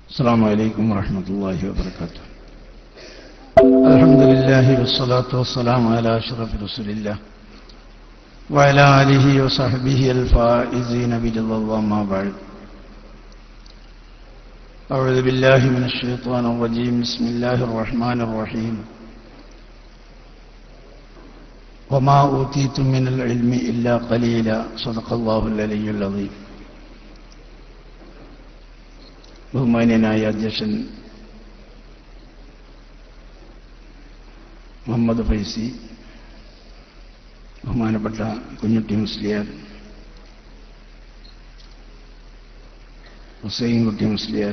السلام عليكم ورحمة الله وبركاته الحمد لله والصلاة والسلام على أشرف رسول الله وعلى آله وصحبه الفائزين برضا الله ما بعد أعوذ بالله من الشيطان الرجيم بسم الله الرحمن الرحيم وما أوتيتم من العلم إلا قليلا صدق الله العلي العظيم ബഹുമാന്യനായ അധ്യക്ഷൻ മുഹമ്മദ് ഫൈസി ബഹുമാനപ്പെട്ട കുഞ്ഞുട്ടി മുസ്ലിയാർ ഹുസൈൻ കുട്ടി മുസ്ലിയാർ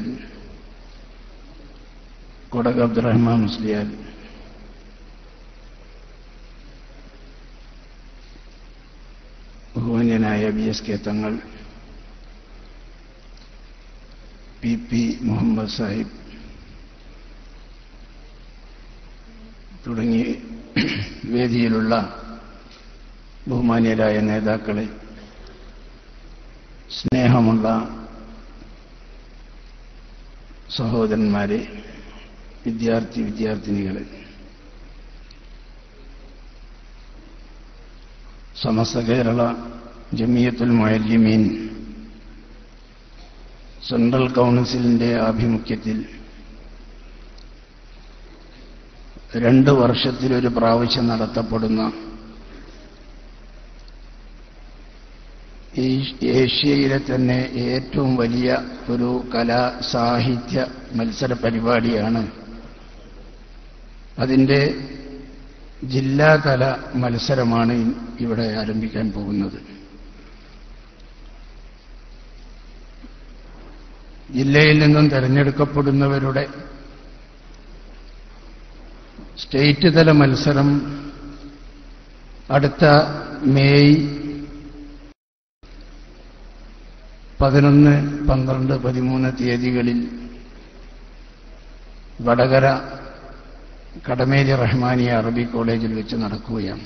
കൊടക അബ്ദുറഹ്മാൻ മുസ്ലിയാർ ബഹുമാന്യനായ B S K Thangal P P Muhammad Sahib തുടങ്ങി വേദിയിലുള്ള ബഹുമാന്യരായ നേതാക്കളെ സ്നേഹമുള്ള സഹോദരന്മാരെ വിദ്യാർത്ഥി വിദ്യാർത്ഥിനികളെ സമസ്ത കേരള ജമിയത്തുൽ മുഅല്ലിമീൻ സെൻട്രൽ കൗൺസിലിന്റെ ആഭിമുഖ്യത്തിൽ രണ്ട് വർഷത്തിലൊരു പ്രാവശ്യം നടത്തപ്പെടുന്ന ഏഷ്യയിലെ തന്നെ ഏറ്റവും വലിയ ഒരു കലാ സാഹിത്യ മത്സര പരിപാടിയാണ് അതിൻ്റെ ജില്ലാതല മത്സരമാണ് ഇവിടെ ആരംഭിക്കാൻ പോകുന്നത് ജില്ലയിൽ നിന്നും തെരഞ്ഞെടുക്കപ്പെടുന്നവരുടെ സ്റ്റേറ്റ് തല മത്സരം അടുത്ത മെയ് പതിനൊന്ന് പന്ത്രണ്ട് പതിമൂന്ന് തീയതികളിൽ വടകര കടമേലി റഹ്മാനിയ അറബി കോളേജിൽ വെച്ച് നടക്കുകയാണ്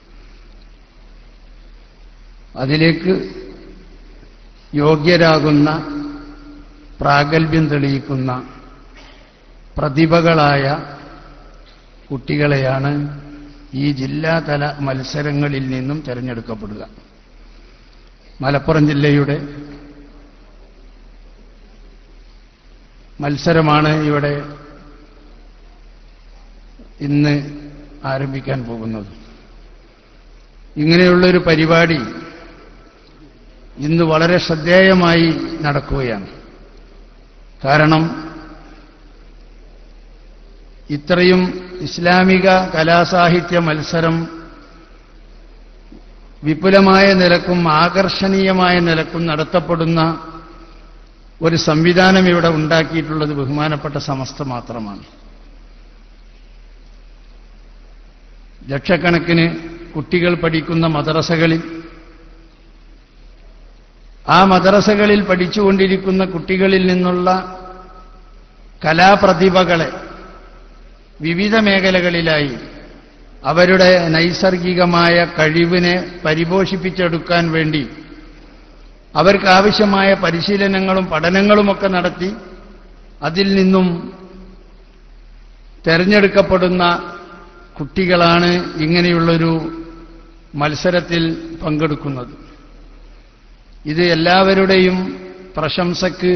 അതിലേക്ക് യോഗ്യരാകുന്ന പ്രാഗൽഭ്യം തെളിയിക്കുന്ന പ്രതിഭകളായ കുട്ടികളെയാണ് ഈ ജില്ലാതല മത്സരങ്ങളിൽ നിന്നും തിരഞ്ഞെടുക്കപ്പെടുക മലപ്പുറം ജില്ലയുടെ മത്സരമാണ് ഇവിടെ ഇന്ന് ആരംഭിക്കാൻ പോകുന്നത് ഇങ്ങനെയുള്ളൊരു പരിപാടി ഇന്ന് വളരെ ശ്രദ്ധേയമായി നടക്കുകയാണ് കാരണം ഇത്രയും ഇസ്ലാമിക കലാസാഹിത്യ മത്സരം വിപുലമായ നിലക്കും ആകർഷണീയമായ നിലക്കും നടത്തപ്പെടുന്ന ഒരു സംവിധാനം ഇവിടെ ഉണ്ടാക്കിയിട്ടുള്ളത് ബഹുമാനപ്പെട്ട സമസ്ത മാത്രമാണ് ലക്ഷക്കണക്കിന് കുട്ടികൾ പഠിക്കുന്ന മദ്രസകളിൽ ആ മദ്രസകളിൽ പഠിച്ചുകൊണ്ടിരിക്കുന്ന കുട്ടികളിൽ നിന്നുള്ള കലാപ്രതിഭകളെ വിവിധ മേഖലകളിലായി അവരുടെ നൈസർഗികമായ കഴിവിനെ പരിപോഷിപ്പിച്ചെടുക്കാൻ വേണ്ടി അവർക്ക് ആവശ്യമായ പരിശീലനങ്ങളും പഠനങ്ങളുമൊക്കെ നടത്തി അതിൽ നിന്നും തെരഞ്ഞെടുക്കപ്പെടുന്ന കുട്ടികളാണ് ഇങ്ങനെയുള്ളൊരു മത്സരത്തിൽ പങ്കെടുക്കുന്നത് ഇത് എല്ലാവരുടെയും പ്രശംസക്ക്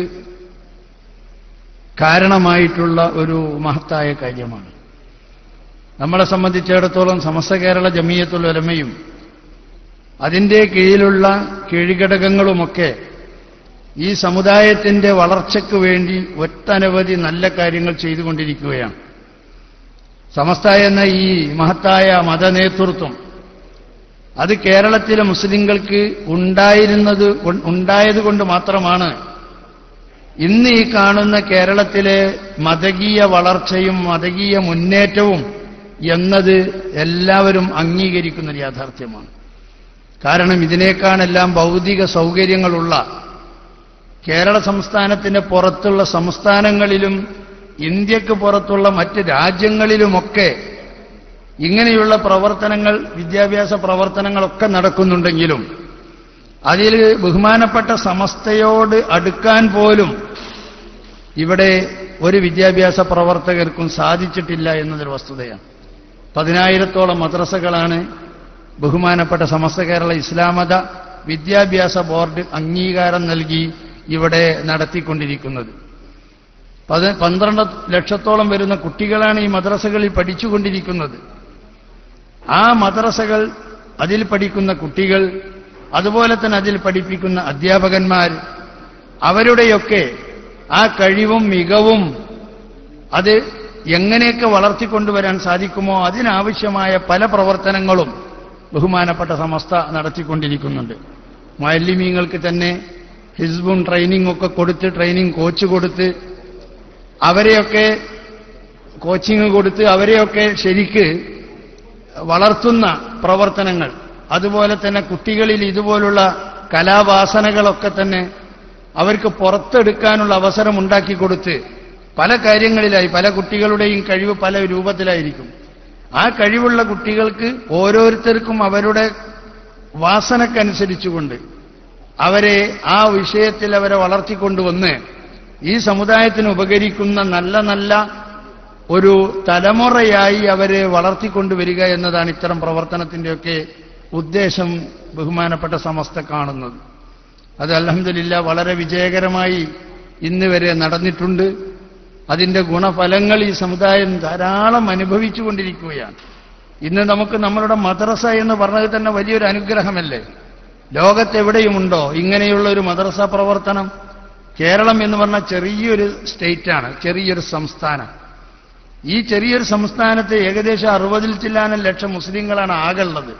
കാരണമായിട്ടുള്ള ഒരു മഹത്തായ കാര്യമാണ് നമ്മളെ സംബന്ധിച്ചിടത്തോളം സമസ്ത കേരള ജമീയത്തുൽ ഉലമയും അതിൻ്റെ കീഴിലുള്ള കീഴ്ഘടകങ്ങളുമൊക്കെ ഈ സമുദായത്തിന്റെ വളർച്ചയ്ക്ക് വേണ്ടി ഒട്ടനവധി നല്ല കാര്യങ്ങൾ ചെയ്തുകൊണ്ടിരിക്കുകയാണ് സമസ്ത എന്ന ഈ മഹത്തായ മതനേതൃത്വം അത് കേരളത്തിലെ മുസ്ലിങ്ങൾക്ക് ഉണ്ടായിരുന്നത് ഉണ്ടായതുകൊണ്ട് മാത്രമാണ് ഇന്ന് ഈ കാണുന്ന കേരളത്തിലെ മതകീയ വളർച്ചയും മതകീയ മുന്നേറ്റവും എന്നത് എല്ലാവരും അംഗീകരിക്കുന്ന ഒരു യാഥാർത്ഥ്യമാണ് കാരണം ഇതിനേക്കാണെല്ലാം ഭൗതിക സൗകര്യങ്ങളുള്ള കേരള സംസ്ഥാനത്തിന്റെ പുറത്തുള്ള സംസ്ഥാനങ്ങളിലും ഇന്ത്യക്ക് പുറത്തുള്ള മറ്റ് രാജ്യങ്ങളിലുമൊക്കെ ഇങ്ങനെയുള്ള പ്രവർത്തനങ്ങൾ വിദ്യാഭ്യാസ പ്രവർത്തനങ്ങളൊക്കെ നടക്കുന്നുണ്ടെങ്കിലും അതിൽ ബഹുമാനപ്പെട്ട സമസ്തയോട് അടുക്കാൻ പോലും ഇവിടെ ഒരു വിദ്യാഭ്യാസ പ്രവർത്തകർക്കും സാധിച്ചിട്ടില്ല എന്നതൊരു വസ്തുതയാണ് പതിനായിരത്തോളം മദ്രസകളാണ് ബഹുമാനപ്പെട്ട സമസ്ത കേരള ഇസ്ലാമത വിദ്യാഭ്യാസ ബോർഡ് അംഗീകാരം നൽകി ഇവിടെ നടത്തിക്കൊണ്ടിരിക്കുന്നത് പത് പന്ത്രണ്ട് ലക്ഷത്തോളം വരുന്ന കുട്ടികളാണ് ഈ മദ്രസകളിൽ പഠിച്ചുകൊണ്ടിരിക്കുന്നത് ആ മദ്രസകൾ അതിൽ പഠിക്കുന്ന കുട്ടികൾ അതുപോലെ തന്നെ അതിൽ പഠിപ്പിക്കുന്ന അധ്യാപകന്മാർ അവരുടെയൊക്കെ ആ കഴിവും മികവും അത് എങ്ങനെയൊക്കെ വളർത്തിക്കൊണ്ടുവരാൻ സാധിക്കുമോ അതിനാവശ്യമായ പല പ്രവർത്തനങ്ങളും ബഹുമാനപ്പെട്ട സമസ്ത നടത്തിക്കൊണ്ടിരിക്കുന്നുണ്ട് മാലിന്യങ്ങൾക്ക് തന്നെ ഹിസ്ബും ട്രെയിനിങ് ഒക്കെ കൊടുത്ത് ട്രെയിനിങ് കോച്ച് കൊടുത്ത് അവരെയൊക്കെ കോച്ചിങ് കൊടുത്ത് അവരെയൊക്കെ ശരിക്ക് വളർത്തുന്ന പ്രവർത്തനങ്ങൾ അതുപോലെ തന്നെ കുട്ടികളിൽ ഇതുപോലുള്ള കലാവാസനകളൊക്കെ തന്നെ അവർക്ക് പുറത്തെടുക്കാനുള്ള അവസരം ഉണ്ടാക്കി കൊടുത്ത് പല കാര്യങ്ങളിലായി പല കുട്ടികളുടെയും കഴിവ് പല രൂപത്തിലായിരിക്കും ആ കഴിവുള്ള കുട്ടികൾക്ക് ഓരോരുത്തർക്കും അവരുടെ വാസനക്കനുസരിച്ചുകൊണ്ട് അവരെ ആ വിഷയത്തിൽ അവരെ വളർത്തിക്കൊണ്ടുവന്ന് ഈ സമുദായത്തിന് ഉപകരിക്കുന്ന നല്ല നല്ല ഒരു തലമുറയായി അവരെ വളർത്തിക്കൊണ്ടുവരിക എന്നതാണ് ഇത്തരം പ്രവർത്തനത്തിന്റെയൊക്കെ ഉദ്ദേശം ബഹുമാനപ്പെട്ട സമസ്ത കാണുന്നത് അത് അലഹമില്ല വളരെ വിജയകരമായി ഇന്ന് വരെ നടന്നിട്ടുണ്ട് അതിന്റെ ഗുണഫലങ്ങൾ ഈ സമുദായം ധാരാളം അനുഭവിച്ചുകൊണ്ടിരിക്കുകയാണ് ഇന്ന് നമുക്ക് നമ്മളുടെ മദ്രസ എന്ന് പറഞ്ഞത് തന്നെ വലിയൊരു അനുഗ്രഹമല്ലേ ലോകത്തെവിടെയുമുണ്ടോ ഇങ്ങനെയുള്ള ഒരു മദ്രസ പ്രവർത്തനം കേരളം എന്ന് പറഞ്ഞ ചെറിയൊരു സ്റ്റേറ്റാണ് ചെറിയൊരു സംസ്ഥാനം ഈ ചെറിയൊരു സംസ്ഥാനത്ത് ഏകദേശം അറുപതിൽ ചില്ലാനം ലക്ഷം മുസ്ലിങ്ങളാണ് ആകുള്ളത്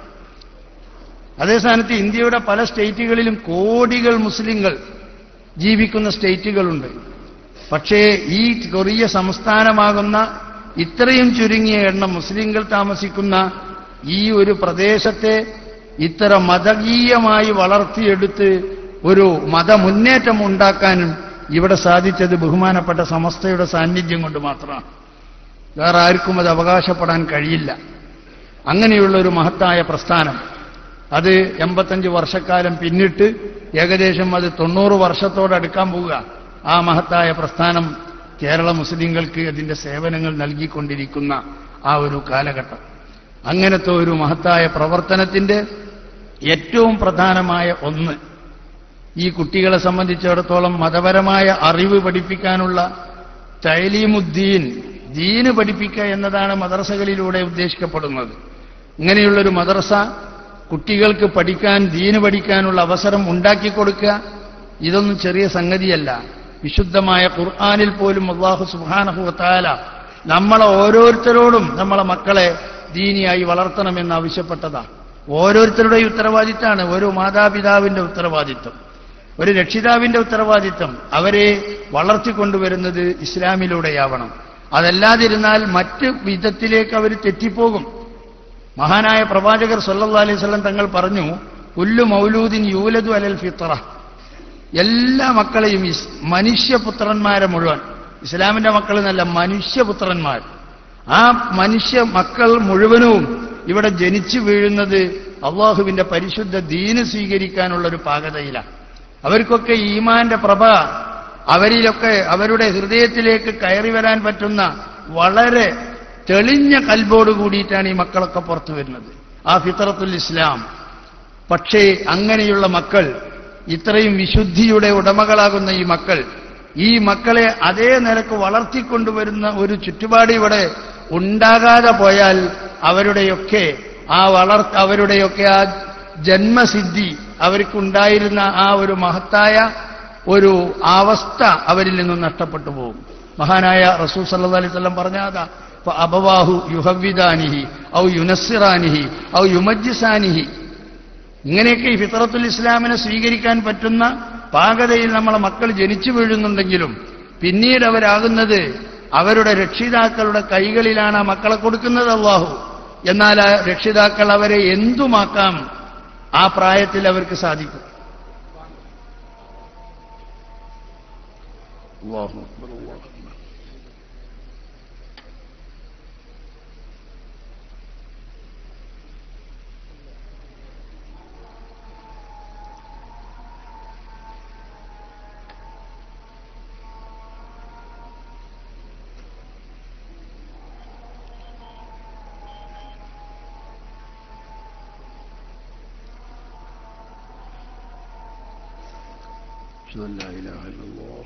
അതേ സ്ഥാനത്ത് ഇന്ത്യയുടെ പല സ്റ്റേറ്റുകളിലും കോടികൾ മുസ്ലിങ്ങൾ ജീവിക്കുന്ന സ്റ്റേറ്റുകളുണ്ട് പക്ഷേ ഈ ചെറിയ സംസ്ഥാനമാകുന്ന ഇത്രയും ചുരുങ്ങിയ എണ്ണം മുസ്ലിങ്ങൾ താമസിക്കുന്ന ഈ ഒരു പ്രദേശത്തെ ഇത്ര മതകീയമായി വളർത്തിയെടുത്ത് ഒരു മതമുന്നേറ്റം ഉണ്ടാക്കാനും ഇവിടെ സാധിച്ചത് ബഹുമാനപ്പെട്ട സമസ്തയുടെ സാന്നിധ്യം കൊണ്ട് മാത്രമാണ് വേറെ ആർക്കും അത് അവകാശപ്പെടാൻ കഴിയില്ല അങ്ങനെയുള്ള ഒരു മഹത്തായ പ്രസ്ഥാനം അത് എൺപത്തഞ്ച് വർഷക്കാലം പിന്നിട്ട് ഏകദേശം അത് തൊണ്ണൂറ് വർഷത്തോടടുക്കാൻ പോവുക ആ മഹത്തായ പ്രസ്ഥാനം കേരള മുസ്ലിങ്ങൾക്ക് അതിന്റെ സേവനങ്ങൾ നൽകിക്കൊണ്ടിരിക്കുന്ന ആ ഒരു കാലഘട്ടം അങ്ങനത്തെ ഒരു മഹത്തായ പ്രവർത്തനത്തിന്റെ ഏറ്റവും പ്രധാനമായ ഒന്ന് ഈ കുട്ടികളെ സംബന്ധിച്ചിടത്തോളം മതപരമായ അറിവ് പഠിപ്പിക്കാനുള്ള തൈലീമുദ്ദീൻ ദീന് പഠിപ്പിക്കുക എന്നതാണ് മദ്രസകളിലൂടെ ഉദ്ദേശിക്കപ്പെടുന്നത് ഇങ്ങനെയുള്ളൊരു മദ്രസ കുട്ടികൾക്ക് പഠിക്കാൻ ദീന് പഠിക്കാനുള്ള അവസരം ഉണ്ടാക്കി കൊടുക്കുക ഇതൊന്നും ചെറിയ സംഗതിയല്ല വിശുദ്ധമായ ഖുർആാനിൽ പോലും അള്ളാഹു സുബാനഹുത്താല നമ്മളെ ഓരോരുത്തരോടും നമ്മളെ മക്കളെ ദീനിയായി വളർത്തണമെന്ന് ആവശ്യപ്പെട്ടതാ ഓരോരുത്തരുടെയും ഉത്തരവാദിത്തമാണ് ഒരു മാതാപിതാവിന്റെ ഉത്തരവാദിത്വം ഒരു രക്ഷിതാവിന്റെ ഉത്തരവാദിത്വം അവരെ വളർത്തിക്കൊണ്ടുവരുന്നത് ഇസ്ലാമിലൂടെയാവണം അതല്ലാതിരുന്നാൽ മറ്റ് വിധത്തിലേക്ക് അവർ തെറ്റിപ്പോകും മഹാനായ പ്രവാചകർ സല്ലല്ലാഹു അലൈഹി വസല്ലം തങ്ങൾ പറഞ്ഞു കുല്ലു മൗലൂദിൻ യൂലദു അലൽ ഫിത്ര എല്ലാ മക്കളെയും ഇസ് മനുഷ്യപുത്രന്മാരെ മുഴുവൻ ഇസ്ലാമിന്റെ മക്കൾ എന്നല്ല മനുഷ്യപുത്രന്മാർ ആ മനുഷ്യ മക്കൾ മുഴുവനും ഇവിടെ ജനിച്ചു വീഴുന്നത് അള്ളാഹുവിന്റെ പരിശുദ്ധ ദീന് സ്വീകരിക്കാനുള്ള ഒരു പാകതയിലാണ് അവർക്കൊക്കെ ഈമാന്റെ പ്രഭ അവരിലൊക്കെ അവരുടെ ഹൃദയത്തിലേക്ക് കയറി വരാൻ പറ്റുന്ന വളരെ തെളിഞ്ഞ കൽബോട് കൂടിയിട്ടാണ് ഈ മക്കളൊക്കെ പുറത്തു വരുന്നത് ആ ഫിത്രത്തുൽ ഇസ്ലാം പക്ഷേ അങ്ങനെയുള്ള മക്കൾ ഇത്രയും വിശുദ്ധിയുടെ ഉടമകളാകുന്ന ഈ മക്കൾ ഈ മക്കളെ അതേ നിലക്ക് വളർത്തിക്കൊണ്ടുവരുന്ന ഒരു ചുറ്റുപാട് ഇവിടെ ഉണ്ടാകാതെ പോയാൽ അവരുടെയൊക്കെ ആ വളർ അവരുടെയൊക്കെ ആ ജന്മസിദ്ധി അവർക്കുണ്ടായിരുന്ന ആ ഒരു മഹത്തായ ഒരു അവസ്ഥ അവരിൽ നിന്നും നഷ്ടപ്പെട്ടു പോകും മഹാനായ റസൂൽ സല്ലല്ലാഹു അലൈഹി വസല്ലം പറഞ്ഞാതാ അബവാഹു യുഹവിദാനിഹി ഔ യുനസ്സിറാനിഹി ഔ യുമജ്ജിസാനിഹി ഇങ്ങനെയൊക്കെ ഈ ഫിത്രത്തുൽ ഇസ്ലാമിനെ സ്വീകരിക്കാൻ പറ്റുന്ന പാകതയിൽ നമ്മളെ മക്കൾ ജനിച്ചു വീഴുന്നുണ്ടെങ്കിലും പിന്നീട് അവരാകുന്നത് അവരുടെ രക്ഷിതാക്കളുടെ കൈകളിലാണ് ആ മക്കളെ കൊടുക്കുന്നത് അള്ളാഹു എന്നാൽ ആ രക്ഷിതാക്കൾ അവരെ എന്തുമാക്കാം ആ പ്രായത്തിൽ അവർക്ക് സാധിക്കും അല്ലാഹു അക്ബർ, അല്ലാഹു അക്ബർ. أشهد أن لا إله إلا الله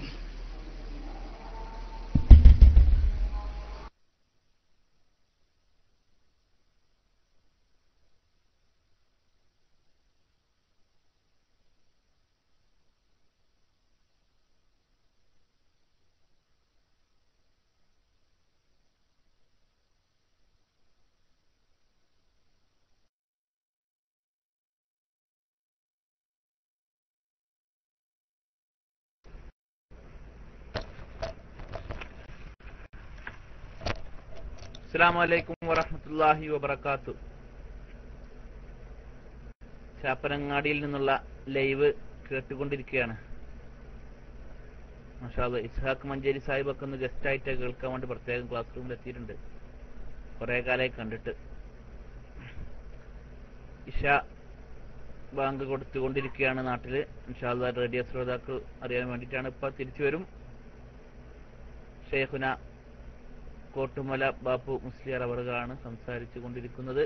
അസ്സാം വലൈക്കും വറഹമത്തല്ലാഹി വബർക്കാത്തു ചാപ്പനങ്ങാടിയിൽ നിന്നുള്ള ലൈവ് കേട്ടുകൊണ്ടിരിക്കുകയാണ് മഷാദ് ഇസ്ഹാഖ് മഞ്ചേരി സാഹിബ് ഒക്കെ ഒന്ന് ഗസ്റ്റ് ആയിട്ട് കേൾക്കാൻ വേണ്ടി പ്രത്യേകം ക്ലാസ് റൂമിൽ എത്തിയിട്ടുണ്ട് കുറെ കാലമായി കണ്ടിട്ട് ഇഷ ബാങ്ക് കൊടുത്തുകൊണ്ടിരിക്കുകയാണ് നാട്ടില് ഇൻഷാല്ല റേഡിയോ ശ്രോതാക്കൾ അറിയാൻ വേണ്ടിയിട്ടാണ് ഇപ്പൊ തിരിച്ചു വരും ഷെയ്ഖുന കോട്ടുമല ബാപ്പു മുസ്ലിയാർ അവറുകളാണ് സംസാരിച്ചു കൊണ്ടിരിക്കുന്നത്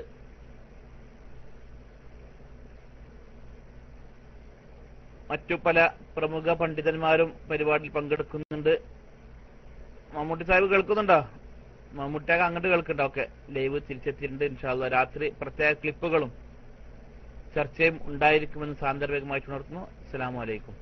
മറ്റു പല പ്രമുഖ പണ്ഡിതന്മാരും പരിപാടിയിൽ പങ്കെടുക്കുന്നുണ്ട് മമ്മൂട്ടി സാഹിബ് കേൾക്കുന്നുണ്ടോ മമ്മൂട്ടിയൊക്കെ അങ്ങോട്ട് കേൾക്കുന്നുണ്ടോ ഓക്കെ ലൈവ് തിരിച്ചെത്തിയിട്ടുണ്ട് ഇൻഷാല്ല രാത്രി പ്രത്യേക ക്ലിപ്പുകളും ചർച്ചയും ഉണ്ടായിരിക്കുമെന്ന് സാന്ദർഭികമായിട്ട് ഉണർത്തുന്നു അസ്സലാമു അലൈക്കും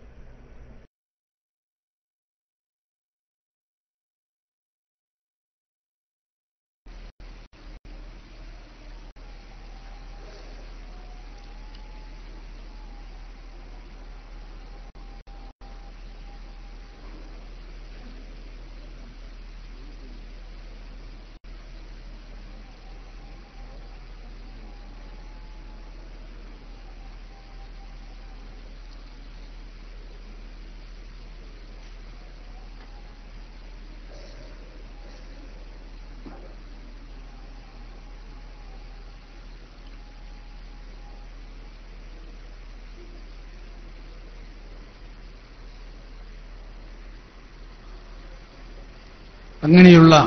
അങ്ങനെയുള്ള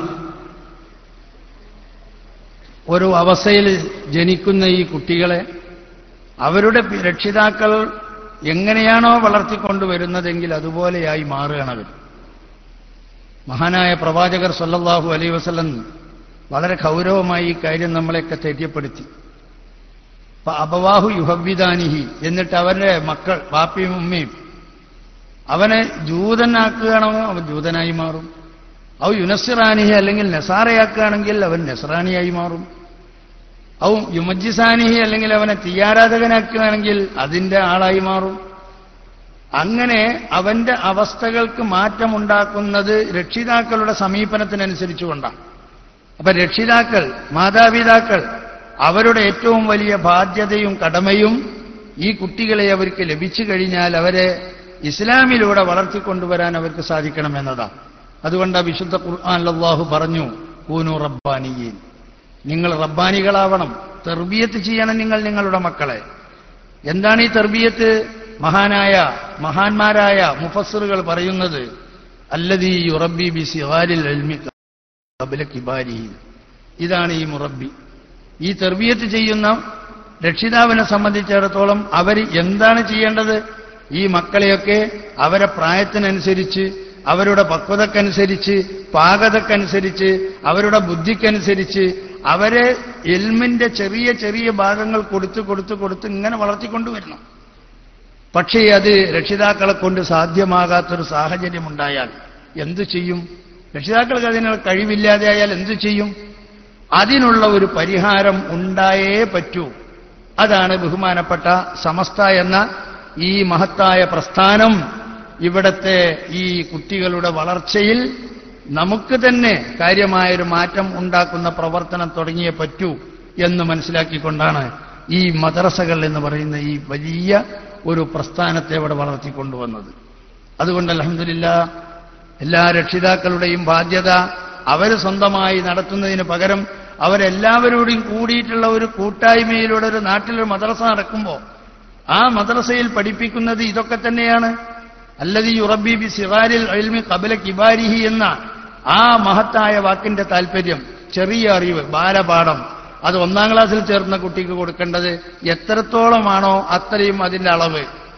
ഒരു അവസ്ഥയിൽ ജനിക്കുന്ന ഈ കുട്ടികളെ അവരുടെ പി- രക്ഷിതാക്കൾ എങ്ങനെയാണോ വളർത്തിക്കൊണ്ടുവരുന്നതെങ്കിൽ അതുപോലെയായി മാറുകയാണ് അവർ മഹാനായ പ്രവാചകർ സല്ലല്ലാഹു അലൈ വസല്ലം വളരെ ഗൗരവമായി ഈ കാര്യം നമ്മളെയൊക്കെ തെര്യപ്പെടുത്തി അപ്പൊ അബവാഹു യുഹവിദാനിഹി എന്നിട്ട് അവരുടെ മക്കൾ ബാപ്പിയും ഉമ്മയും അവനെ ജൂതനാക്കുകയാണോ അവൻ ജൂതനായി മാറും ഔ യുനസിറാനിഹി അല്ലെങ്കിൽ നെസാറയാക്കുകയാണെങ്കിൽ അവൻ നെസറാനിയായി മാറും ഔ യുമജ്ജിസാനിഹി അല്ലെങ്കിൽ അവനെ തീയാരാധകനാക്കുകയാണെങ്കിൽ അതിന്റെ ആളായി മാറും അങ്ങനെ അവന്റെ അവസ്ഥകൾക്ക് മാറ്റമുണ്ടാക്കുന്നത് രക്ഷിതാക്കളുടെ സമീപനത്തിനനുസരിച്ചുകൊണ്ടാണ് അപ്പൊ രക്ഷിതാക്കൾ മാതാപിതാക്കൾ അവരുടെ ഏറ്റവും വലിയ ബാധ്യതയും കടമയും ഈ കുട്ടികളെ അവർക്ക് ലഭിച്ചു കഴിഞ്ഞാൽ അവരെ ഇസ്ലാമിലൂടെ വളർത്തിക്കൊണ്ടുവരാൻ അവർക്ക് സാധിക്കണമെന്നതാണ് അതുകൊണ്ട് ആ വിശുദ്ധ ഖുർആൻ അല്ലാഹു പറഞ്ഞു കൂനു റബ്ബാനിയീൻ നിങ്ങൾ റബ്ബാനികളാവണം തെർബിയത്ത് ചെയ്യണം നിങ്ങൾ നിങ്ങളുടെ മക്കളെ എന്താണ് ഈ തെർബിയത്ത് മഹാനായ മഹാന്മാരായ മുഫസ്സിറുകൾ പറയുന്നത് അല്ലദീ യുറബി ബി സിവാരിൽ ഇൽമി ഖബല കിബാരിഹി ഇതാണ് ഈ മുറബി ഈ തെർബിയത്ത് ചെയ്യുന്ന രക്ഷിതാവിനെ സംബന്ധിച്ചിടത്തോളം അവർ എന്താണ് ചെയ്യേണ്ടത് ഈ മക്കളെയൊക്കെ അവരെ പ്രായത്തിനനുസരിച്ച് അവരുടെ പക്വതക്കനുസരിച്ച് പാകതക്കനുസരിച്ച് അവരുടെ ബുദ്ധിക്കനുസരിച്ച് അവരെ എൽമിന്റെ ചെറിയ ചെറിയ ഭാഗങ്ങൾ കൊടുത്ത് കൊടുത്ത് കൊടുത്ത് ഇങ്ങനെ വളർത്തിക്കൊണ്ടുവരണം പക്ഷേ അത് രക്ഷിതാക്കളെ കൊണ്ട് സാധ്യമാകാത്തൊരു സാഹചര്യമുണ്ടായാൽ എന്തു ചെയ്യും രക്ഷിതാക്കൾക്ക് അതിനുള്ള കഴിവില്ലാതെയായാൽ എന്തു ചെയ്യും അതിനുള്ള ഒരു പരിഹാരം ഉണ്ടായേ പറ്റൂ അതാണ് ബഹുമാനപ്പെട്ട സമസ്ത എന്ന ഈ മഹത്തായ പ്രസ്ഥാനം ഇവിടത്തെ ഈ കുട്ടികളുടെ വളർച്ചയിൽ നമുക്ക് തന്നെ കാര്യമായൊരു മാറ്റം ഉണ്ടാക്കുന്ന പ്രവർത്തനം തുടങ്ങിയേ പറ്റൂ എന്ന് മനസ്സിലാക്കിക്കൊണ്ടാണ് ഈ മദ്രസകൾ എന്ന് പറയുന്ന ഈ വലിയ ഒരു പ്രസ്ഥാനത്തെ ഇവിടെ വളർത്തിക്കൊണ്ടുവന്നത് അതുകൊണ്ട് അലഹമില്ല എല്ലാ രക്ഷിതാക്കളുടെയും ബാധ്യത അവർ സ്വന്തമായി നടത്തുന്നതിന് പകരം അവരെല്ലാവരോടും കൂടിയിട്ടുള്ള ഒരു കൂട്ടായ്മയിലൂടെ ഒരു നാട്ടിലൊരു മദ്രസ നടക്കുമ്പോൾ ആ മദ്രസയിൽ പഠിപ്പിക്കുന്നത് ഇതൊക്കെ തന്നെയാണ് അല്ലതി യുറബി ബി സിറാരിൽ അൽമി കബല കിബാരിഹി എന്ന ആ മഹത്തായ വാക്കിന്റെ താല്പര്യം ചെറിയ അറിവ് ബാലപാഠം അത് ഒന്നാം ക്ലാസ്സിൽ ചേർന്ന കുട്ടിക്ക് കൊടുക്കേണ്ടത് എത്രത്തോളമാണോ അത്രയും അതിന്റെ അളവ്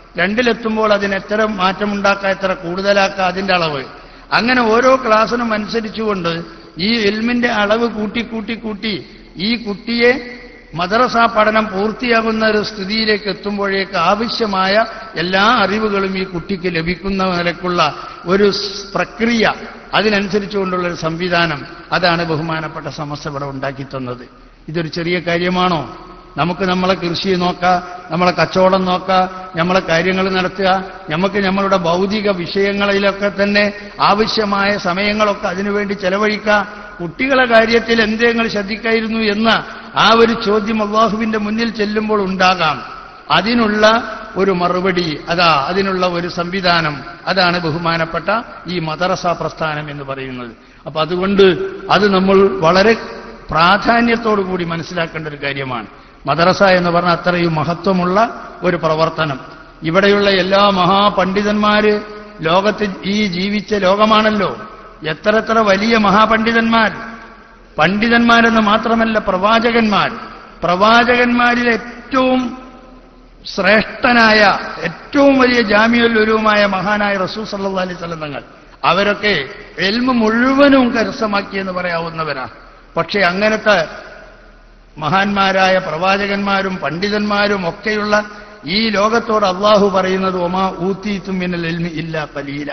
രണ്ടിലെത്തുമ്പോൾ അതിന് എത്ര മാറ്റമുണ്ടാക്കുക എത്ര കൂടുതലാക്കുക അതിന്റെ അളവ് അങ്ങനെ ഓരോ ക്ലാസ്സിനും അനുസരിച്ചുകൊണ്ട് ഈ എൽമിന്റെ അളവ് കൂട്ടി കൂട്ടി കൂട്ടി ഈ കുട്ടിയെ മദ്രസ പഠനം പൂർത്തിയാകുന്ന ഒരു സ്ഥിതിയിലേക്ക് എത്തുമ്പോഴേക്ക് ആവശ്യമായ എല്ലാ അറിവുകളും ഈ കുട്ടിക്ക് ലഭിക്കുന്ന നിലക്കുള്ള ഒരു സ് പ്രക്രിയ അതിനനുസരിച്ചുകൊണ്ടുള്ള ഒരു സംവിധാനം അതാണ് ബഹുമാനപ്പെട്ട സമസ്ത ഇവിടെ ഉണ്ടാക്കി തന്നത് ഇതൊരു ചെറിയ കാര്യമാണോ നമുക്ക് നമ്മളെ കൃഷി നോക്കാം നമ്മളെ കച്ചവടം നോക്കാം നമ്മളെ കാര്യങ്ങൾ നടത്തുക നമുക്ക് നമ്മളുടെ ഭൗതിക വിഷയങ്ങളിലൊക്കെ തന്നെ ആവശ്യമായ സമയങ്ങളൊക്കെ അതിനുവേണ്ടി ചെലവഴിക്കാം കുട്ടികളെ കാര്യത്തിൽ എന്തെങ്കിലും ശ്രദ്ധിക്കായിരുന്നു എന്ന ആ ഒരു ചോദ്യം അള്ളാഹുവിന്റെ മുന്നിൽ ചെല്ലുമ്പോൾ ഉണ്ടാകാം അതിനുള്ള ഒരു മറുപടി അതാ അതിനുള്ള ഒരു സംവിധാനം അതാണ് ബഹുമാനപ്പെട്ട ഈ മദറസ പ്രസ്ഥാനം എന്ന് പറയുന്നത് അപ്പൊ അതുകൊണ്ട് അത് നമ്മൾ വളരെ പ്രാധാന്യത്തോടു കൂടി മനസ്സിലാക്കേണ്ട ഒരു കാര്യമാണ് മദ്രസ എന്ന് പറഞ്ഞാൽ അത്രയും മഹത്വമുള്ള ഒരു പ്രവർത്തനം ഇവിടെയുള്ള എല്ലാ മഹാപണ്ഡിതന്മാര് ലോകത്ത് ഈ ജീവിച്ച ലോകമാണല്ലോ എത്ര എത്ര വലിയ മഹാപണ്ഡിതന്മാർ പണ്ഡിതന്മാരെന്ന് മാത്രമല്ല പ്രവാചകന്മാർ പ്രവാചകന്മാരിൽ ഏറ്റവും ശ്രേഷ്ഠനായ ഏറ്റവും വലിയ ജാമ്യുൽ ഉരുവുമായ മഹാനായ റസൂ സല്ലാ അലൈഹി സ്വലം തങ്ങൾ അവരൊക്കെ എൽമ് മുഴുവനും കരസ്ഥമാക്കിയെന്ന് പറയാവുന്നവരാണ് പക്ഷെ അങ്ങനത്തെ മഹാന്മാരായ പ്രവാചകന്മാരും പണ്ഡിതന്മാരും ഒക്കെയുള്ള ഈ ലോകത്തോട് അള്ളാഹു പറയുന്നത് ഒമാ ഊത്തീത്തും മിന്നൽ എൽമി ഇല്ല പലീല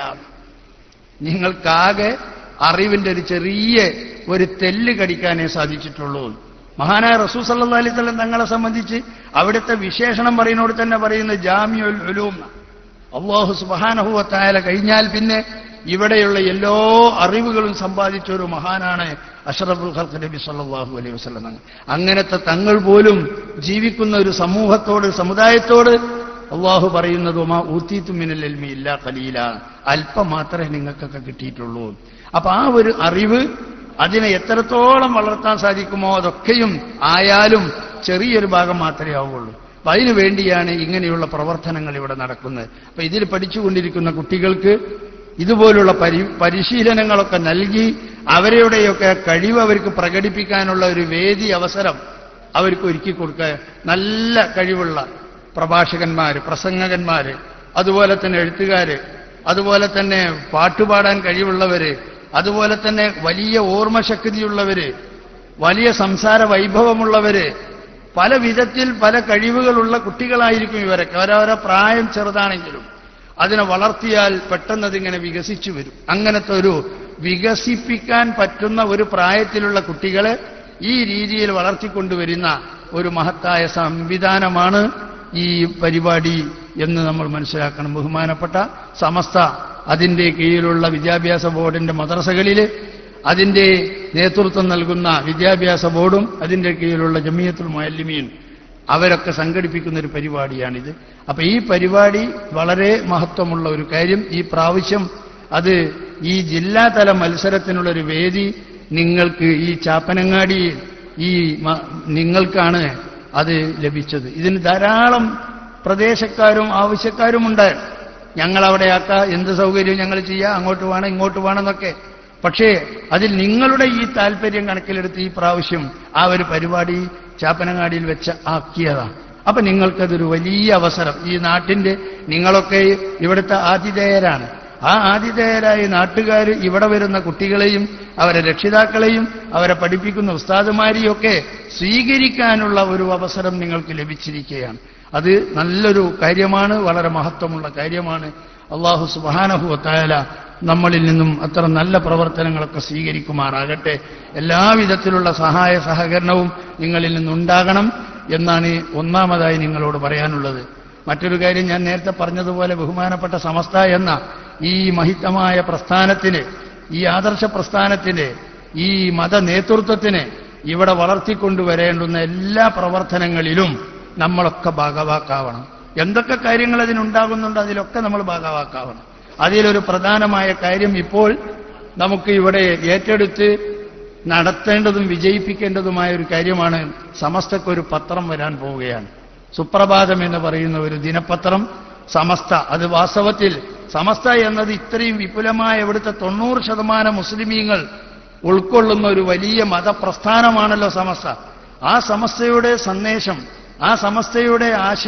നിങ്ങൾക്കാകെ അറിവിന്റെ ഒരു ചെറിയ ഒരു തെല്ല് കടിക്കാനേ സാധിച്ചിട്ടുള്ളൂ മഹാനായ റസൂ സല്ലാ അലൈഹി സ്വലം തങ്ങളെ സംബന്ധിച്ച് അവിടുത്തെ വിശേഷണം പറയുന്നോട് തന്നെ പറയുന്നത് ജാമ്യുൽ ഉലൂം അള്ളാഹു സുബാനഹുവത്തായാല കഴിഞ്ഞാൽ പിന്നെ ഇവിടെയുള്ള എല്ലാ അറിവുകളും സമ്പാദിച്ച ഒരു മഹാനാണ് അഷറഫുൽ ഖൽഖ് നബി സല്ലല്ലാഹു അലൈഹി വസല്ലം തങ്ങൾ അങ്ങനത്തെ തങ്ങൾ പോലും ജീവിക്കുന്ന ഒരു സമൂഹത്തോട് സമുദായത്തോട് അള്ളാഹു പറയുന്നത് ഒമാ ഊത്തീത്തു മിനൽ എൽമി ഇല്ല കലീല അല്പം മാത്രമേ നിങ്ങൾക്കൊക്കെ കിട്ടിയിട്ടുള്ളൂ അപ്പൊ ആ ഒരു അറിവ് അതിനെ എത്രത്തോളം വളർത്താൻ സാധിക്കുമോ അതൊക്കെയും ആയാലും ചെറിയൊരു ഭാഗം മാത്രമേ ആവുള്ളൂ അപ്പൊ അതിനു വേണ്ടിയാണ് ഇങ്ങനെയുള്ള പ്രവർത്തനങ്ങൾ ഇവിടെ നടക്കുന്നത് അപ്പൊ ഇതിൽ പഠിച്ചുകൊണ്ടിരിക്കുന്ന കുട്ടികൾക്ക് ഇതുപോലുള്ള പരി പരിശീലനങ്ങളൊക്കെ നൽകി അവരുടെയൊക്കെ കഴിവ് അവർക്ക് പ്രകടിപ്പിക്കാനുള്ള ഒരു വേദി അവസരം അവർക്ക് ഒരുക്കി കൊടുക്കുക നല്ല കഴിവുള്ള പ്രഭാഷകന്മാര് പ്രസംഗകന്മാര് അതുപോലെ തന്നെ എഴുത്തുകാര് അതുപോലെ തന്നെ പാട്ടുപാടാൻ കഴിവുള്ളവര് അതുപോലെ തന്നെ വലിയ ഓർമ്മശക്തിയുള്ളവര് വലിയ സംസാര വൈഭവമുള്ളവര് പല വിധത്തിൽ പല കഴിവുകളുള്ള കുട്ടികളായിരിക്കും ഇവരൊക്കെ അവരവരെ പ്രായം ചെറുതാണെങ്കിലും അതിനെ വളർത്തിയാൽ പെട്ടെന്ന് അതിങ്ങനെ വികസിച്ചു വരും അങ്ങനത്തെ ഒരു വികസിപ്പിക്കാൻ പറ്റുന്ന ഒരു പ്രായത്തിലുള്ള കുട്ടികളെ ഈ രീതിയിൽ വളർത്തിക്കൊണ്ടുവരുന്ന ഒരു മഹത്തായ സംവിധാനമാണ് ഈ പരിപാടി എന്ന് നമ്മൾ മനസ്സിലാക്കണം ബഹുമാനപ്പെട്ട സമസ്ത അതിന്റെ കീഴിലുള്ള വിദ്യാഭ്യാസ ബോർഡിന്റെ മദ്രസകളിൽ അതിന്റെ നേതൃത്വം നൽകുന്ന വിദ്യാഭ്യാസ ബോർഡും അതിന്റെ കീഴിലുള്ള ജമിയത്തുൽ മുഅല്ലിമീൻ അവരൊക്കെ സംഘടിപ്പിക്കുന്ന ഒരു പരിപാടിയാണിത് അപ്പൊ ഈ പരിപാടി വളരെ മഹത്വമുള്ള ഒരു കാര്യം ഈ പ്രാവശ്യം അത് ഈ ജില്ലാതല മത്സരത്തിനുള്ള ഒരു വേദി നിങ്ങൾക്ക് ഈ ചാപ്പനങ്ങാടി ഈ മ- നിങ്ങൾക്കാണ് അത് ലഭിച്ചത് ഇതിന് ധാരാളം പ്രദേശക്കാരും ആവശ്യക്കാരുമുണ്ട് ഞങ്ങൾ അവിടെയാക്ക എന്ത് സൗകര്യവും ഞങ്ങൾ ചെയ്യാം അങ്ങോട്ട് വേണം ഇങ്ങോട്ട് വേണം എന്നൊക്കെ പക്ഷേ അതിൽ നിങ്ങളുടെ ഈ താല്പര്യം കണക്കിലെടുത്ത് ഈ പ്രാവശ്യം ആ ഒരു പരിപാടി ചാപ്പനങ്ങാടിയിൽ വെച്ച് ആക്കിയതാണ് അപ്പൊ നിങ്ങൾക്കതൊരു വലിയ അവസരം ഈ നാട്ടിന്റെ നിങ്ങളൊക്കെ ഇവിടുത്തെ ആതിഥേയരാണ് ആ ആതിഥേയരായ നാട്ടുകാർ ഇവിടെ വരുന്ന കുട്ടികളെയും അവരെ രക്ഷിതാക്കളെയും അവരെ പഠിപ്പിക്കുന്ന ഉസ്താദുമാരെയും ഒക്കെ സ്വീകരിക്കാനുള്ള ഒരു അവസരം നിങ്ങൾക്ക് ലഭിച്ചിരിക്കുകയാണ് അത് നല്ലൊരു കാര്യമാണ് വളരെ മഹത്വമുള്ള കാര്യമാണ് അള്ളാഹു സുബാനഹുവത്തായാല നമ്മളിൽ നിന്നും അത്ര നല്ല പ്രവർത്തനങ്ങളൊക്കെ സ്വീകരിക്കുമാറാകട്ടെ എല്ലാവിധത്തിലുള്ള സഹായ സഹകരണവും നിങ്ങളിൽ നിന്നുണ്ടാകണം എന്നാണ് ഒന്നാമതായി നിങ്ങളോട് പറയാനുള്ളത് മറ്റൊരു കാര്യം ഞാൻ നേരത്തെ പറഞ്ഞതുപോലെ ബഹുമാനപ്പെട്ട സമസ്ത എന്ന ഈ മഹിതമായ പ്രസ്ഥാനത്തിന് ഈ ആദർശ പ്രസ്ഥാനത്തിന് ഈ മത നേതൃത്വത്തിന് ഇവിടെ വളർത്തിക്കൊണ്ടുവരേണ്ടുന്ന എല്ലാ പ്രവർത്തനങ്ങളിലും നമ്മളൊക്കെ ഭാഗവാക്കാവണം എന്തൊക്കെ കാര്യങ്ങൾ അതിനുണ്ടാകുന്നുണ്ടോ അതിലൊക്കെ നമ്മൾ ഭാഗവാക്കാവണം അതിലൊരു പ്രധാനമായ കാര്യം ഇപ്പോൾ നമുക്ക് ഇവിടെ ഏറ്റെടുത്ത് നടത്തേണ്ടതും വിജയിപ്പിക്കേണ്ടതുമായ ഒരു കാര്യമാണ് സമസ്തക്കൊരു പത്രം വരാൻ പോവുകയാണ് സുപ്രഭാതം എന്ന് പറയുന്ന ഒരു ദിനപത്രം സമസ്ത അത് വാസ്തവത്തിൽ സമസ്ത എന്നത് ഇത്രയും വിപുലമായ ഇവിടുത്തെ തൊണ്ണൂറ് ശതമാനം മുസ്ലിമീങ്ങൾ ഉൾക്കൊള്ളുന്ന ഒരു വലിയ മതപ്രസ്ഥാനമാണല്ലോ സമസ്ത ആ സമസ്തയുടെ സന്ദേശം ആ സമസ്തയുടെ ആശയം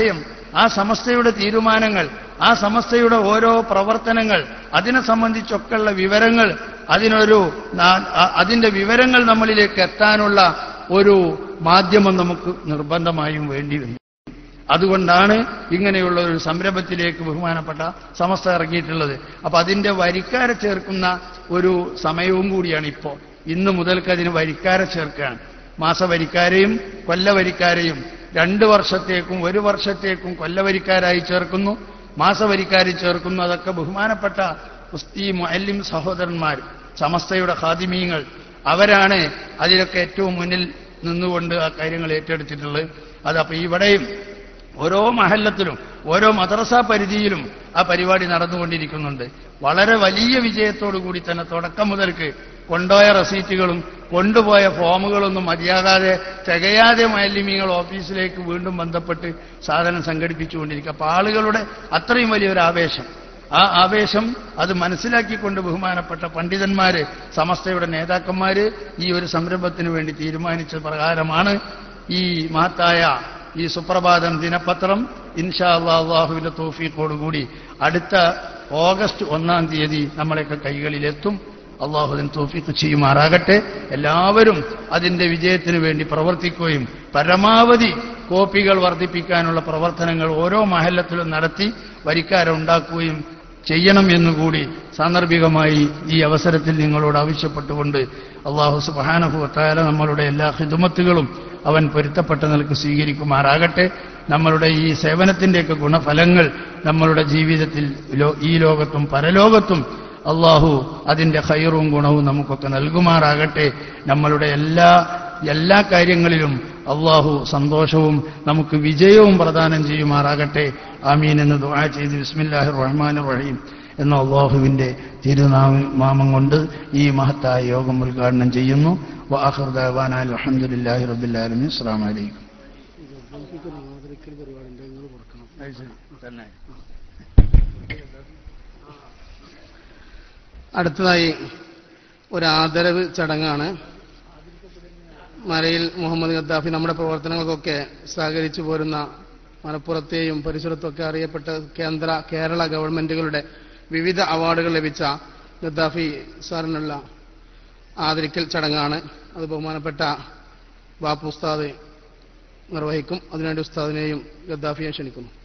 ആ സമസ്തയുടെ തീരുമാനങ്ങൾ ആ സമസ്തയുടെ ഓരോ പ്രവർത്തനങ്ങൾ അതിനെ സംബന്ധിച്ചൊക്കെയുള്ള വിവരങ്ങൾ അതിനൊരു നാ- അ- അതിന്റെ വിവരങ്ങൾ നമ്മളിലേക്ക് എത്താനുള്ള ഒരു മാധ്യമം നമുക്ക് നിർബന്ധമായും വേണ്ടി വന്നു അതുകൊണ്ടാണ് ഇങ്ങനെയുള്ള ഒരു സംരംഭത്തിലേക്ക് ബഹുമാനപ്പെട്ട സമസ്ത ഇറങ്ങിയിട്ടുള്ളത് അപ്പൊ അതിന്റെ വരിക്കാരെ ചേർക്കുന്ന ഒരു സമയവും കൂടിയാണ് ഇപ്പോൾ ഇന്ന് മുതൽക്ക് അതിന് വരിക്കാരെ ചേർക്കുകയാണ് മാസവരിക്കാരെയും കൊല്ലവരിക്കാരെയും രണ്ട് വർഷത്തേക്കും ഒരു വർഷത്തേക്കും കൊല്ലവരിക്കാരായി ചേർക്കുന്നു മാസവരിക്കാരിൽ ചേർക്കുന്നു അതൊക്കെ ബഹുമാനപ്പെട്ട മുസ്തി മുഅല്ലിം സഹോദരന്മാർ സമസ്തയുടെ ഖാദിമീങ്ങൾ അവരാണ് അതിലൊക്കെ ഏറ്റവും മുന്നിൽ നിന്നുകൊണ്ട് ആ കാര്യങ്ങൾ ഏറ്റെടുത്തിട്ടുള്ളത് അതപ്പോ ഇവിടെയും ഓരോ മഹല്ലത്തിലും ഓരോ മദ്രസ പരിധിയിലും ആ പരിപാടി നടന്നുകൊണ്ടിരിക്കുന്നുണ്ട് വളരെ വലിയ വിജയത്തോടു കൂടി തന്നെ തുടക്കം മുതൽക്ക് കൊണ്ടുപോയ റസീറ്റുകളും കൊണ്ടുപോയ ഫോമുകളൊന്നും മതിയാകാതെ തികയാതെ മയലിമികൾ ഓഫീസിലേക്ക് വീണ്ടും ബന്ധപ്പെട്ട് സാധനം സംഘടിപ്പിച്ചുകൊണ്ടിരിക്കുക അപ്പൊ ആളുകളുടെ അത്രയും വലിയൊരു ആവേശം ആ ആവേശം അത് മനസ്സിലാക്കിക്കൊണ്ട് ബഹുമാനപ്പെട്ട പണ്ഡിതന്മാര് സമസ്തയുടെ നേതാക്കന്മാര് ഈ ഒരു സംരംഭത്തിന് വേണ്ടി തീരുമാനിച്ച പ്രകാരമാണ് ഈ മഹത്തായ ഈ സുപ്രഭാതം ദിനപത്രം ഇൻഷാ അല്ലാ അള്ളാഹുവിന്റെ തോഫീക്കോടുകൂടി അടുത്ത ഓഗസ്റ്റ് ഒന്നാം തീയതി നമ്മളെയൊക്കെ കൈകളിലെത്തും അള്ളാഹുദിൻ തോഫീക്ക് ചെയ്യുമാറാകട്ടെ എല്ലാവരും അതിന്റെ വിജയത്തിന് വേണ്ടി പ്രവർത്തിക്കുകയും പരമാവധി കോപ്പികൾ വർദ്ധിപ്പിക്കാനുള്ള പ്രവർത്തനങ്ങൾ ഓരോ മഹല്ലത്തിലും നടത്തി വരിക്കാരെ ഉണ്ടാക്കുകയും ചെയ്യണം എന്നുകൂടി സാന്ദർഭികമായി ഈ അവസരത്തിൽ നിങ്ങളോട് ആവശ്യപ്പെട്ടുകൊണ്ട് അള്ളാഹു സുബാനഹുവത്തായ നമ്മളുടെ എല്ലാ ഹിദുമത്തുകളും അവൻ പൊരുത്തപ്പെട്ട നിലക്ക് സ്വീകരിക്കുമാറാകട്ടെ നമ്മളുടെ ഈ സേവനത്തിന്റെയൊക്കെ ഗുണഫലങ്ങൾ നമ്മളുടെ ജീവിതത്തിൽ ലോ- ഈ ലോകത്തും പരലോകത്തും അള്ളാഹു അതിന്റെ ഖൈറും ഗുണവും നമുക്കൊക്കെ നൽകുമാറാകട്ടെ നമ്മളുടെ എല്ലാ എല്ലാ കാര്യങ്ങളിലും അള്ളാഹു സന്തോഷവും നമുക്ക് വിജയവും പ്രദാനം ചെയ്യുമാറാകട്ടെ ആമീൻ എന്ന് ദുആ ചെയ്ത് ബിസ്മില്ലാഹിർ റഹ്മാനിർ റഹീം എന്ന അള്ളാഹുവിന്റെ തിരുനാമം കൊണ്ട് ഈ മഹത്തായ യോഗം ഉദ്ഘാടനം ചെയ്യുന്നു വാഹിർ ദഅവാന അൽഹംദുലില്ലാഹി റബ്ബിൽ ആലമീൻ അസ്സലാമു അലൈക്കും തന്നെ അടുത്തതായി ഒരു ആദരവ് ചടങ്ങാണ് മലയിൽ മുഹമ്മദ് ഗദ്ദാഫി നമ്മുടെ പ്രവർത്തനങ്ങൾക്കൊക്കെ സഹകരിച്ചു പോരുന്ന മലപ്പുറത്തെയും പരിസരത്തൊക്കെ അറിയപ്പെട്ട കേന്ദ്ര കേരള ഗവൺമെന്റുകളുടെ വിവിധ അവാർഡുകൾ ലഭിച്ച ഗദ്ദാഫി സാറിനുള്ള ആദരിക്കൽ ചടങ്ങാണ് അത് ബഹുമാനപ്പെട്ട ബാപ്പു ഉസ്താദ് നിർവഹിക്കും അതിനുവേണ്ടി ഉസ്താദിനെയും ഗദ്ദാഫിയെ ക്ഷണിക്കുന്നു